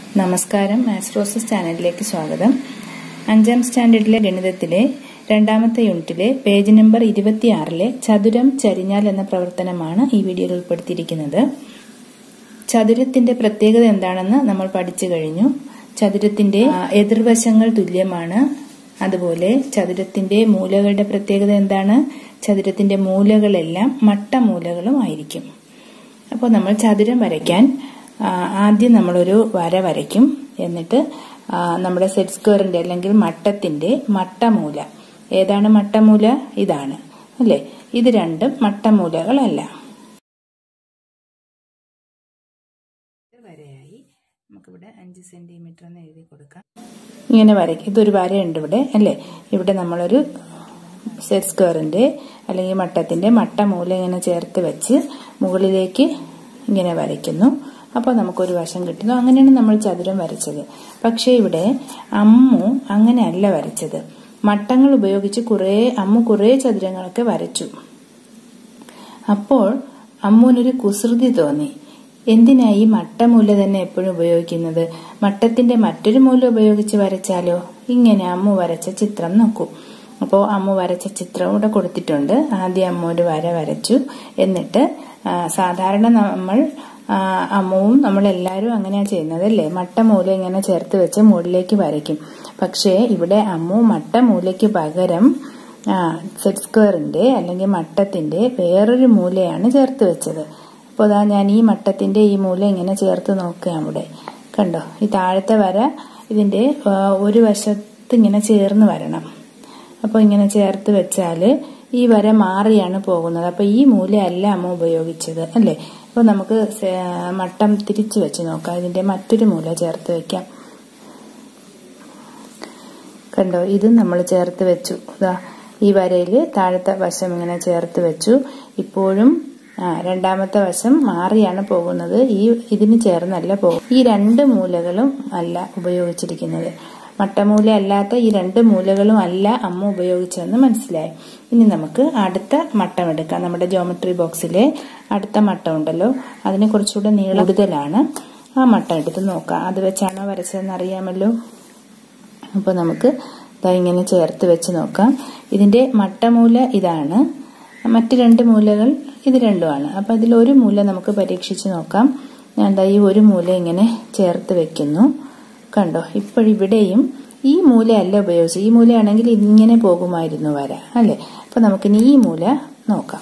നമസ്കാരം ആസ്ട്രോസസ് ചാനലിലേക്ക് സ്വാഗതം അഞ്ചാം സ്റ്റാൻഡേർഡിലെ ഗണിതത്തിലെ രണ്ടാമത്തെ യൂണിറ്റിലെ പേജ് നമ്പർ ഇരുപത്തിയാറിലെ ചതുരം ചരിഞ്ഞാൽ എന്ന പ്രവർത്തനമാണ് ഈ വീഡിയോയിൽ ഉൾപ്പെടുത്തിയിരിക്കുന്നത് ചതുരത്തിന്റെ പ്രത്യേകത എന്താണെന്ന് നമ്മൾ പഠിച്ചു കഴിഞ്ഞു ചതുരത്തിന്റെ ആ, എതിർവശങ്ങൾ തുല്യമാണ് അതുപോലെ ചതുരത്തിന്റെ മൂലകളുടെ പ്രത്യേകത എന്താണ് ചതുരത്തിന്റെ മൂലകളെല്ലാം മട്ടമൂലകളും ആയിരിക്കും അപ്പോൾ നമ്മൾ ചതുരം വരയ്ക്കാൻ ആ, ആദ്യം നമ്മളൊരു വര വരയ്ക്കും എന്നിട്ട് ആ, നമ്മുടെ സെറ്റ് സ്ക്വയറിന്റെ അല്ലെങ്കിൽ മട്ടത്തിന്റെ മട്ടമൂല ഏതാണ് മട്ടമൂല ഇതാണ് അല്ലേ ഇത് രണ്ടും മട്ടമൂലകളല്ല വരയായി നമുക്കിവിടെ അഞ്ച് സെന്റിമീറ്റർ എന്ന് എഴുതി കൊടുക്കാം ഇങ്ങനെ വരയ്ക്കും ഇതൊരു വരയുണ്ട് ഇവിടെ അല്ലേ ഇവിടെ നമ്മളൊരു സെറ്റ് സ്ക്വയറിന്റെ അല്ലെങ്കിൽ മട്ടത്തിന്റെ മട്ടമൂല ഇങ്ങനെ ചേർത്ത് വെച്ച് മുകളിലേക്ക് ഇങ്ങനെ വരയ്ക്കുന്നു അപ്പോൾ നമുക്കൊരു വശം കിട്ടുന്നു അങ്ങനെയാണ് നമ്മൾ ചതുരം വരച്ചത് പക്ഷേ ഇവിടെ അമ്മു അങ്ങനെയല്ല വരച്ചത് മട്ടങ്ങൾ ഉപയോഗിച്ച് കുറേ അമ്മു കുറേ ചതുരങ്ങളൊക്കെ വരച്ചു അപ്പോൾ അമ്മുവിനൊരു കുസൃതി തോന്നി എന്തിനാ ഈ മട്ടമൂല തന്നെ എപ്പോഴും ഉപയോഗിക്കുന്നത് മട്ടത്തിന്റെ മറ്റൊരു മൂല ഉപയോഗിച്ച് വരച്ചാലോ ഇങ്ങനെ അമ്മു വരച്ച ചിത്രം നോക്കൂ അപ്പോൾ അമ്മു വരച്ച ചിത്രം ഇവിടെ കൊടുത്തിട്ടുണ്ട് ആദ്യം അമ്മ ഒരു വര വരച്ചു എന്നിട്ട് ആ, സാധാരണ നമ്മൾ ആ, അമ്മുവും നമ്മളെല്ലാവരും അങ്ങനെയാണ് ചെയ്യുന്നത് അല്ലേ മട്ടമൂല ഇങ്ങനെ ചേർത്ത് വെച്ച് മുകളിലേക്ക് വരയ്ക്കും പക്ഷേ ഇവിടെ അമ്മു മട്ടമൂലയ്ക്ക് പകരം ആ സെറ്റ് സ്ക്വയറിന്റെ അല്ലെങ്കിൽ മട്ടത്തിന്റെ വേറൊരു മൂലയാണ് ചേർത്ത് വെച്ചത് അപ്പോൾ അതാ ഞാൻ ഈ മട്ടത്തിന്റെ ഈ മൂല ഇങ്ങനെ ചേർത്ത് നോക്കുകയാണ് ഇവിടെ കണ്ടോ ഈ താഴത്തെ വര ഇതിന്റെ ആ, ഒരു വശത്ത് ഇങ്ങനെ ചേർന്ന് വരണം അപ്പോൾ ഇങ്ങനെ ചേർത്ത് വെച്ചാൽ ഈ വര മാറിയാണ് പോകുന്നത് അപ്പോൾ ഈ മൂലയല്ല അമ്മ ഉപയോഗിച്ചത് അല്ലേ അപ്പോൾ നമുക്ക് സെ- മട്ടം തിരിച്ചു വെച്ച് നോക്കാം ഇതിന്റെ മറ്റൊരു മൂല ചേർത്ത് വെക്കാം കണ്ടോ ഇതും നമ്മൾ ചേർത്ത് വെച്ചു ഇതാ ഈ വരയിൽ താഴത്തെ വശം ഇങ്ങനെ ചേർത്ത് വെച്ചു ഇപ്പോഴും ആ, രണ്ടാമത്തെ വശം മാറിയാണ് പോകുന്നത് ഈ ഇതിന് ചേർന്നല്ല പോകും ഈ രണ്ട് മൂലകളും അല്ല ഉപയോഗിച്ചിരിക്കുന്നത് മട്ടമൂല അല്ലാത്ത ഈ രണ്ട് മൂലകളും അല്ല അമ്മ ഉപയോഗിച്ചതെന്ന് മനസ്സിലായി ഇനി നമുക്ക് അടുത്ത മട്ടം എടുക്കാം നമ്മുടെ ജോമെട്രി ബോക്സിലെ അടുത്ത മട്ടം ഉണ്ടല്ലോ അതിന് കുറച്ചുകൂടെ നീളം കൂടുതലാണ് ആ മട്ടം എടുത്ത് നോക്കാം അത് വെച്ചാണോ വരച്ചതെന്ന് അറിയാമല്ലോ അപ്പോൾ നമുക്ക് ദാ ഇങ്ങനെ ചേർത്ത് വെച്ച് നോക്കാം ഇതിന്റെ മട്ടമൂല ഇതാണ് മറ്റ് രണ്ട് മൂലകൾ ഇത് രണ്ടുമാണ് അപ്പം അതിൽ ഒരു മൂല നമുക്ക് പരീക്ഷിച്ച് നോക്കാം ഞാൻ ദാ ഈ ഒരു മൂല ഇങ്ങനെ ചേർത്ത് വെക്കുന്നു കണ്ടോ ഇപ്പോഴിവിടെയും ഈ മൂലയല്ല ഉപയോഗിച്ചത് ഈ മൂലയാണെങ്കിൽ ഇങ്ങനെ പോകുമായിരുന്നു വര അല്ലേ അപ്പം നമുക്കിനി ഈ മൂല നോക്കാം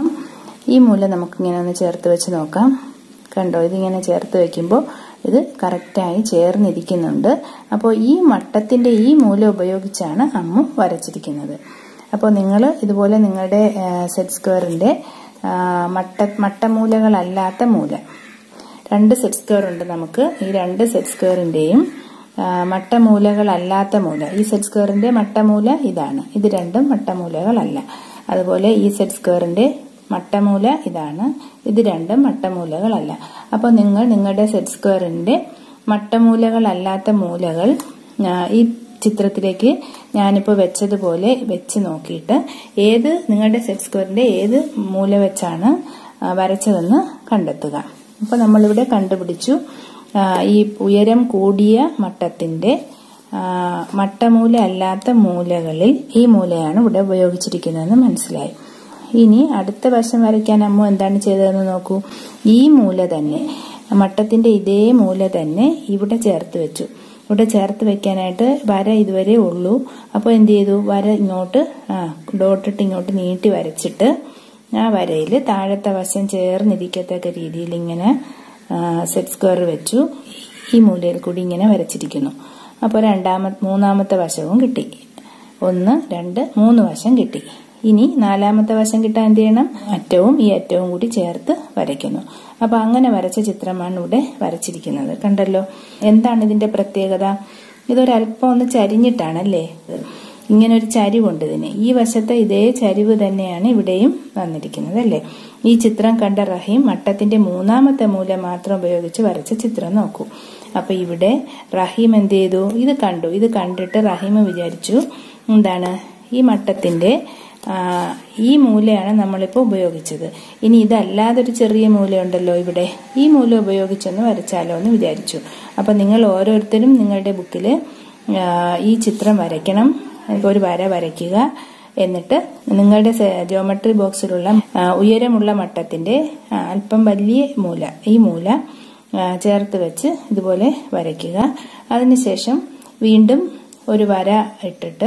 ഈ മൂല നമുക്കിങ്ങനെ ഒന്ന് ചേർത്ത് വെച്ച് നോക്കാം കണ്ടോ ഇതിങ്ങനെ ചേർത്ത് വെക്കുമ്പോൾ ഇത് കറക്റ്റായി ചേർന്നിരിക്കുന്നുണ്ട് അപ്പോൾ ഈ മട്ടത്തിന്റെ ഈ മൂല ഉപയോഗിച്ചാണ് അമ്മു വരച്ചിരിക്കുന്നത് അപ്പോൾ നിങ്ങൾ ഇതുപോലെ നിങ്ങളുടെ സെറ്റ് സ്ക്വയറിന്റെ ആ, മട്ട മട്ടമൂലകളല്ലാത്ത മൂല രണ്ട് സെറ്റ് സ്ക്വയർ ഉണ്ട് നമുക്ക് ഈ രണ്ട് സെറ്റ് സ്ക്വയറിന്റെയും ആ, മട്ടമൂലകളല്ലാത്ത മൂല ഈ സെറ്റ് സ്ക്വയറിന്റെ മട്ടമൂല ഇതാണ് ഇത് രണ്ടും മട്ടമൂലകളല്ല അതുപോലെ ഈ സെറ്റ് സ്ക്വയറിന്റെ മട്ടമൂല ഇതാണ് ഇത് രണ്ടും മട്ടമൂലകളല്ല അപ്പോൾ നിങ്ങൾ നിങ്ങളുടെ സെറ്റ് സ്ക്വയറിന്റെ മട്ടമൂലകളല്ലാത്ത മൂലകൾ ആ, ഈ ചിത്രത്തിലേക്ക് ഞാനിപ്പോൾ വെച്ചതുപോലെ വെച്ച് നോക്കിയിട്ട് ഏത് നിങ്ങളുടെ സെറ്റ് സ്ക്വയറിന്റെ ഏത് മൂല വെച്ചാണ് ആ, വരച്ചതെന്ന് കണ്ടെത്തുക അപ്പോൾ നമ്മളിവിടെ കണ്ടുപിടിച്ചു ആ, ഈ ഉയരം കൂടിയ മട്ടത്തിന്റെ ആ, മട്ടമൂല അല്ലാത്ത മൂലകളിൽ ഈ മൂലയാണ് ഇവിടെ ഉപയോഗിച്ചിരിക്കുന്നതെന്ന് മനസ്സിലായി ഇനി അടുത്ത വശം വരയ്ക്കാൻ അമ്മ എന്താണ് ചെയ്തതെന്ന് നോക്കൂ ഈ മൂല തന്നെ മട്ടത്തിന്റെ ഇതേ മൂല തന്നെ ഇവിടെ ചേർത്ത് വെച്ചു ഇവിടെ ചേർത്ത് വെക്കാനായിട്ട് വര ഇതുവരെ ഉള്ളൂ അപ്പോൾ എന്ത് ചെയ്തു വര ഇങ്ങോട്ട് ആ ഡോട്ടിട്ട് ഇങ്ങോട്ട് നീട്ടി വരച്ചിട്ട് ആ വരയിൽ താഴത്തെ വശം ചേർന്നിരിക്കത്തക്ക രീതിയിൽ ഇങ്ങനെ സെറ്റ് സ്ക്വയർ വെച്ചു ഈ മൂലയിൽ കൂടി ഇങ്ങനെ വരച്ചിരിക്കുന്നു അപ്പോൾ രണ്ടാമത്തെ മൂന്നാമത്തെ വശവും കിട്ടി ഒന്ന് രണ്ട് മൂന്ന് വശം കിട്ടി ഇനി നാലാമത്തെ വശം കിട്ടാൻ എന്ത് ചെയ്യണം അറ്റവും ഈ അറ്റവും കൂടി ചേർത്ത് വരയ്ക്കുന്നു അപ്പൊ അങ്ങനെ വരച്ച ചിത്രമാണ് ഇവിടെ വരച്ചിരിക്കുന്നത് കണ്ടല്ലോ എന്താണ് ഇതിന്റെ പ്രത്യേകത ഇതൊരല്പം ഒന്ന് ചരിഞ്ഞിട്ടാണല്ലേ ഇങ്ങനെ ഒരു ചരിവുണ്ട് ഇതിന് ഈ വശത്തെ ഇതേ ചരിവ് തന്നെയാണ് ഇവിടെയും വന്നിരിക്കുന്നത് അല്ലേ ഈ ചിത്രം കണ്ട റഹീം മട്ടത്തിന്റെ മൂന്നാമത്തെ മൂല മാത്രം ഉപയോഗിച്ച് വരച്ച ചിത്രം നോക്കൂ അപ്പൊ ഇവിടെ റഹീം എന്ത് ചെയ്തു ഇത് കണ്ടു ഇത് കണ്ടിട്ട് റഹീം വിചാരിച്ചു എന്താണ് ഈ മട്ടത്തിന്റെ ഈ മൂലയാണ് നമ്മളിപ്പോൾ ഉപയോഗിച്ചത് ഇനി ഇതല്ലാതെ ഒരു ചെറിയ മൂലയുണ്ടല്ലോ ഇവിടെ ഈ മൂല ഉപയോഗിച്ചൊന്ന് വരച്ചാലോ എന്ന് വിചാരിച്ചു അപ്പം നിങ്ങൾ ഓരോരുത്തരും നിങ്ങളുടെ ബുക്കിൽ ഈ ചിത്രം വരയ്ക്കണം ഒരു വര വരയ്ക്കുക എന്നിട്ട് നിങ്ങളുടെ ജോമെട്രി ബോക്സിലുള്ള ഉയരമുള്ള മട്ടത്തിന്റെ അല്പം വലിയ മൂല ഈ മൂല ചേർത്ത് വെച്ച് ഇതുപോലെ വരയ്ക്കുക അതിനുശേഷം വീണ്ടും ഒരു വര ഇട്ടിട്ട്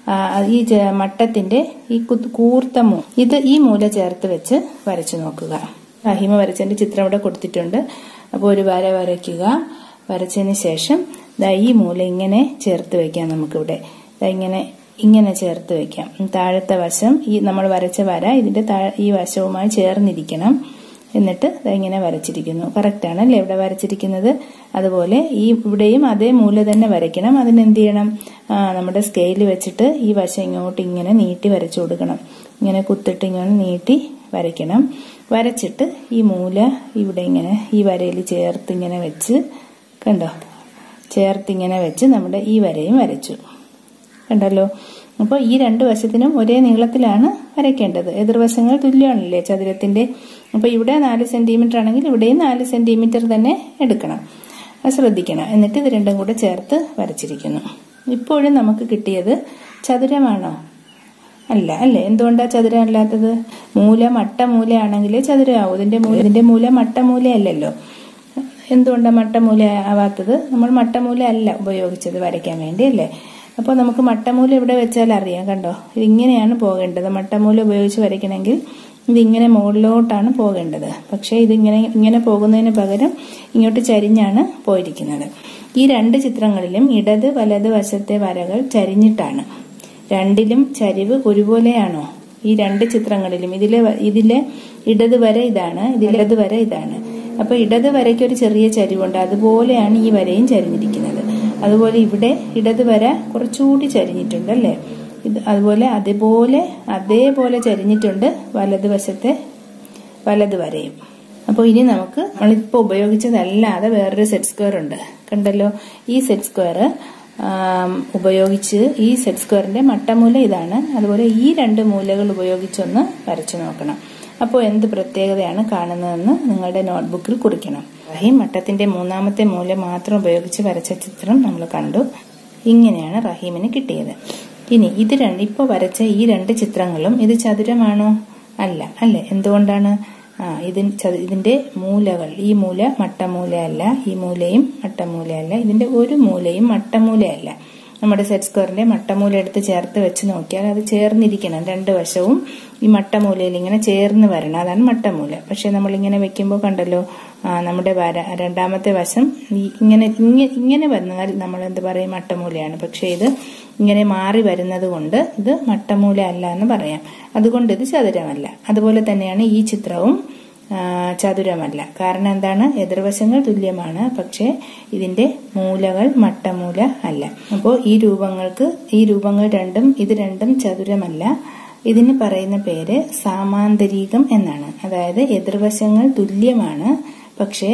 ഈ മട്ടത്തിന്റെ ഈ കൂർത്ത മൂ ഇത് ഈ മൂല ചേർത്ത് വെച്ച് വരച്ചു നോക്കുക റഹിമ വരച്ചതിന്റെ ചിത്രം ഇവിടെ കൊടുത്തിട്ടുണ്ട് അപ്പോൾ ഒരു വര വരയ്ക്കുക വരച്ചതിന് ശേഷം ഈ മൂല ഇങ്ങനെ ചേർത്ത് വെക്കാം നമുക്കിവിടെ ഇങ്ങനെ ഇങ്ങനെ ചേർത്ത് വെക്കാം താഴത്തെ വശം ഈ നമ്മൾ വരച്ച വര ഇതിന്റെ ഈ വശവുമായി ചേർന്നിരിക്കണം എന്നിട്ട് ഇങ്ങനെ വരച്ചിരിക്കുന്നു കറക്റ്റാണ് അല്ലേ ഇവിടെ വരച്ചിരിക്കുന്നത് അതുപോലെ ഈ ഇവിടെയും അതേ മൂല തന്നെ വരയ്ക്കണം അതിന് എന്ത് ചെയ്യണം നമ്മുടെ സ്കെയിൽ വെച്ചിട്ട് ഈ വശം ഇങ്ങോട്ട് ഇങ്ങനെ നീട്ടി വരച്ചു കൊടുക്കണം ഇങ്ങനെ കുത്തിട്ട് ഇങ്ങനെ നീട്ടി വരയ്ക്കണം വരച്ചിട്ട് ഈ മൂല ഇവിടെ ഇങ്ങനെ ഈ വരയിൽ ചേർത്ത് ഇങ്ങനെ വെച്ച് കണ്ടോ ചേർത്ത് ഇങ്ങനെ വെച്ച് നമ്മുടെ ഈ വരയും വരച്ചു കണ്ടല്ലോ അപ്പോൾ ഈ രണ്ട് വശത്തിനും ഒരേ നീളത്തിലാണ് വരയ്ക്കേണ്ടത് എതിർവശങ്ങൾ തുല്യമാണല്ലേ ചതുരത്തിന്റെ അപ്പോൾ ഇവിടെ നാല് സെന്റിമീറ്റർ ആണെങ്കിൽ ഇവിടെയും നാല് സെന്റിമീറ്റർ തന്നെ എടുക്കണം അത് ശ്രദ്ധിക്കണം എന്നിട്ട് ഇത് രണ്ടും കൂടെ ചേർത്ത് വരച്ചിരിക്കുന്നു ഇപ്പോഴും നമുക്ക് കിട്ടിയത് ചതുരമാണോ അല്ല അല്ലേ എന്തുകൊണ്ടാ ചതുരം അല്ലാത്തത് മൂല മട്ട മൂലയാണെങ്കിൽ ചതുരമാവും ഇതിന്റെ മൂല ഇതിന്റെ മൂല മട്ട മൂലയല്ലല്ലോ എന്തുകൊണ്ടാണ് മട്ടമൂല ആവാത്തത് നമ്മൾ മട്ടമൂല അല്ല ഉപയോഗിച്ചത് വരയ്ക്കാൻ വേണ്ടി അല്ലേ അപ്പോൾ നമുക്ക് മട്ടമൂല ഇവിടെ വെച്ചാൽ അറിയാം കണ്ടോ ഇതിങ്ങനെയാണ് പോകേണ്ടത് മട്ടമൂല ഉപയോഗിച്ച് വരയ്ക്കണമെങ്കിൽ ഇതിങ്ങനെ മുകളിലോട്ടാണ് പോകേണ്ടത് പക്ഷേ ഇതിങ്ങനെ ഇങ്ങനെ പോകുന്നതിന് പകരം ഇങ്ങോട്ട് ചരിഞ്ഞാണ് പോയിരിക്കുന്നത് ഈ രണ്ട് ചിത്രങ്ങളിലും ഇടത് വലത് വശത്തെ വരകൾ ചരിഞ്ഞിട്ടാണ് രണ്ടിലും ചരിവ് ഒരുപോലെയാണോ ഈ രണ്ട് ചിത്രങ്ങളിലും ഇതിലെ ഇതിലെ ഇടത് വര ഇതാണ് ഇതിലത് വര ഇതാണ് അപ്പൊ ഇടത് വരയ്ക്ക് ഒരു ചെറിയ ചരിവുണ്ട് അതുപോലെയാണ് ഈ വരയും ചരിഞ്ഞിരിക്കുന്നത് അതുപോലെ ഇവിടെ ഇടത് വര കുറച്ചുകൂടി ചരിഞ്ഞിട്ടുണ്ട് അല്ലേ ഇത് അതുപോലെ അതേപോലെ അതേപോലെ ചരിഞ്ഞിട്ടുണ്ട് വലതുവശത്തെ വലത് വരയും അപ്പോൾ ഇനി നമുക്ക് നമ്മളിപ്പോൾ ഉപയോഗിച്ചതല്ലാതെ വേറൊരു സെറ്റ് സ്ക്വയർ ഉണ്ട് കണ്ടല്ലോ ഈ സെറ്റ് സ്ക്വയർ ഉപയോഗിച്ച് ഈ സെറ്റ് സ്ക്വയറിന്റെ മട്ടമൂല ഇതാണ് അതുപോലെ ഈ രണ്ട് മൂലകൾ ഉപയോഗിച്ചൊന്ന് വരച്ചു നോക്കണം അപ്പോൾ എന്ത് പ്രത്യേകതയാണ് കാണുന്നതെന്ന് നിങ്ങളുടെ നോട്ട്ബുക്കിൽ കുറിക്കണം റഹീം മട്ടത്തിന്റെ മൂന്നാമത്തെ മൂല മാത്രം ഉപയോഗിച്ച് വരച്ച ചിത്രം നമ്മൾ കണ്ടു ഇങ്ങനെയാണ് റഹീമിന് കിട്ടിയത് ഇനി ഇത് രണ്ട് ഇപ്പോൾ വരച്ച ഈ രണ്ട് ചിത്രങ്ങളും ഇത് ചതുരമാണോ അല്ല അല്ലേ എന്തുകൊണ്ടാണ് ആ ഇതിൻ ഇതിന്റെ മൂലകൾ ഈ മൂല മട്ടമൂലയല്ല ഈ മൂലയും മട്ടമൂലയല്ല ഇതിന്റെ ഒരു മൂലയും മട്ടമൂലയല്ല നമ്മുടെ സെറ്റ് സ്ക്വയറിന്റെ മട്ടമൂല എടുത്ത് ചേർത്ത് വെച്ച് നോക്കിയാൽ അത് ചേർന്നിരിക്കണം രണ്ട് വശവും ഈ മട്ടമൂലയിൽ ഇങ്ങനെ ചേർന്ന് വരണം അതാണ് മട്ടമൂല പക്ഷെ നമ്മൾ ഇങ്ങനെ വെക്കുമ്പോൾ കണ്ടല്ലോ നമ്മുടെ വര രണ്ടാമത്തെ വശം ഇങ്ങനെ ഇങ്ങനെ വന്നാൽ നമ്മൾ എന്ത് പറയും മട്ടമൂലയാണ് പക്ഷെ ഇത് ഇങ്ങനെ മാറി വരുന്നത് കൊണ്ട് ഇത് മട്ടമൂല അല്ല എന്ന് പറയാം അതുകൊണ്ട് ഇത് ചതുരമല്ല അതുപോലെ തന്നെയാണ് ഈ ചിത്രവും ചതുരമല്ല കാരണം എന്താണ് എതിർവശങ്ങൾ തുല്യമാണ് പക്ഷേ ഇതിന്റെ മൂലകൾ മട്ടമൂല അല്ല അപ്പോൾ ഈ രൂപങ്ങൾക്ക് ഈ രൂപങ്ങൾ രണ്ടും ഇത് രണ്ടും ചതുരമല്ല ഇതിന് പറയുന്ന പേര് സാമാന്തരീകം എന്നാണ് അതായത് എതിർവശങ്ങൾ തുല്യമാണ് പക്ഷേ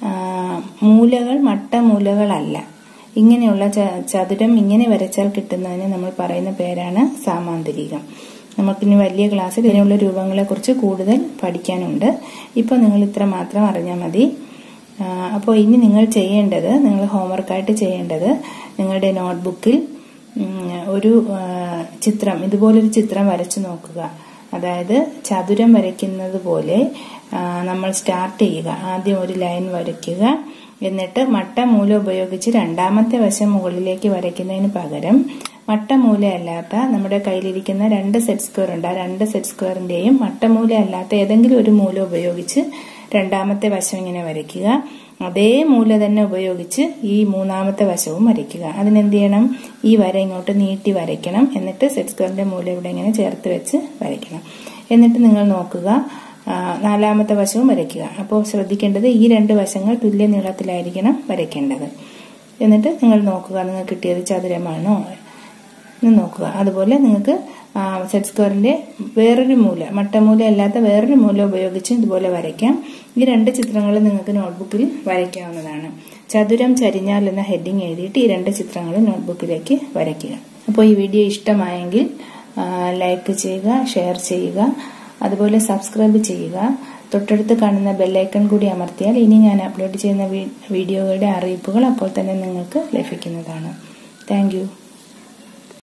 മൂലകൾ മട്ടമൂലകളല്ല ഇങ്ങനെയുള്ള ചതുരം ഇങ്ങനെ വരച്ചാൽ കിട്ടുന്നതിന് നമ്മൾ പറയുന്ന പേരാണ് സാമാന്തരികം നമുക്കിനി വലിയ ക്ലാസ്സിൽ ഇതിനുള്ള രൂപങ്ങളെ കുറിച്ച് കൂടുതൽ പഠിക്കാനുണ്ട് ഇപ്പോൾ നിങ്ങൾ ഇത്ര മാത്രം അറിഞ്ഞാൽ മതി അപ്പോൾ ഇനി നിങ്ങൾ ചെയ്യേണ്ടത് നിങ്ങൾ ഹോംവർക്കായിട്ട് ചെയ്യേണ്ടത് നിങ്ങളുടെ നോട്ട്ബുക്കിൽ ഒരു ചിത്രം ഇതുപോലൊരു ചിത്രം വരച്ചു നോക്കുക അതായത് ചതുരം വരയ്ക്കുന്നത് പോലെ നമ്മൾ സ്റ്റാർട്ട് ചെയ്യുക ആദ്യം ഒരു ലൈൻ വരയ്ക്കുക എന്നിട്ട് മട്ടമൂല ഉപയോഗിച്ച് രണ്ടാമത്തെ വശം മുകളിലേക്ക് വരയ്ക്കുന്നതിന് പകരം മട്ടമൂല അല്ലാത്ത നമ്മുടെ കയ്യിലിരിക്കുന്ന രണ്ട് സെറ്റ് സ്ക്വയർ ഉണ്ട് ആ രണ്ട് സെറ്റ് സ്ക്വയറിന്റെയും മട്ടമൂല അല്ലാത്ത ഏതെങ്കിലും ഒരു മൂല ഉപയോഗിച്ച് രണ്ടാമത്തെ വശം ഇങ്ങനെ വരയ്ക്കുക അതേ മൂല തന്നെ ഉപയോഗിച്ച് ഈ മൂന്നാമത്തെ വശവും വരയ്ക്കുക അതിനെന്ത് ചെയ്യണം ഈ വര ഇങ്ങോട്ട് നീട്ടി വരയ്ക്കണം എന്നിട്ട് സെറ്റ് സ്ക്വയറിന്റെ മൂല ഇവിടെ ഇങ്ങനെ ചേർത്ത് വെച്ച് വരയ്ക്കണം എന്നിട്ട് നിങ്ങൾ നോക്കുക നാലാമത്തെ വശവും വരയ്ക്കുക അപ്പോൾ ശ്രദ്ധിക്കേണ്ടത് ഈ രണ്ട് വശങ്ങൾ തുല്യ നീളത്തിലായിരിക്കണം വരയ്ക്കേണ്ടത് എന്നിട്ട് നിങ്ങൾ നോക്കുക നിങ്ങൾക്ക് കിട്ടിയത് ചതുരമാണോ എന്ന് നോക്കുക അതുപോലെ നിങ്ങൾക്ക് സെറ്റ് സ്ക്വയറിന്റെ വേറൊരു മൂല മട്ടമൂല അല്ലാത്ത വേറൊരു മൂല ഉപയോഗിച്ച് ഇതുപോലെ വരയ്ക്കാം ഈ രണ്ട് ചിത്രങ്ങൾ നിങ്ങൾക്ക് നോട്ട്ബുക്കിൽ വരയ്ക്കാവുന്നതാണ് ചതുരം ചരിഞ്ഞാൽ എന്ന ഹെഡിങ് എഴുതിയിട്ട് ഈ രണ്ട് ചിത്രങ്ങൾ നോട്ട്ബുക്കിലേക്ക് വരയ്ക്കുക അപ്പോൾ ഈ വീഡിയോ ഇഷ്ടമായെങ്കിൽ ലൈക്ക് ചെയ്യുക ഷെയർ ചെയ്യുക അതുപോലെ സബ്സ്ക്രൈബ് ചെയ്യുക തൊട്ടടുത്ത് കാണുന്ന ബെല്ലൈക്കൺ കൂടി അമർത്തിയാൽ ഇനി ഞാൻ അപ്ലോഡ് ചെയ്യുന്ന വീഡിയോകളുടെ അറിയിപ്പുകൾ അപ്പോൾ തന്നെ നിങ്ങൾക്ക് ലഭിക്കുന്നതാണ് താങ്ക്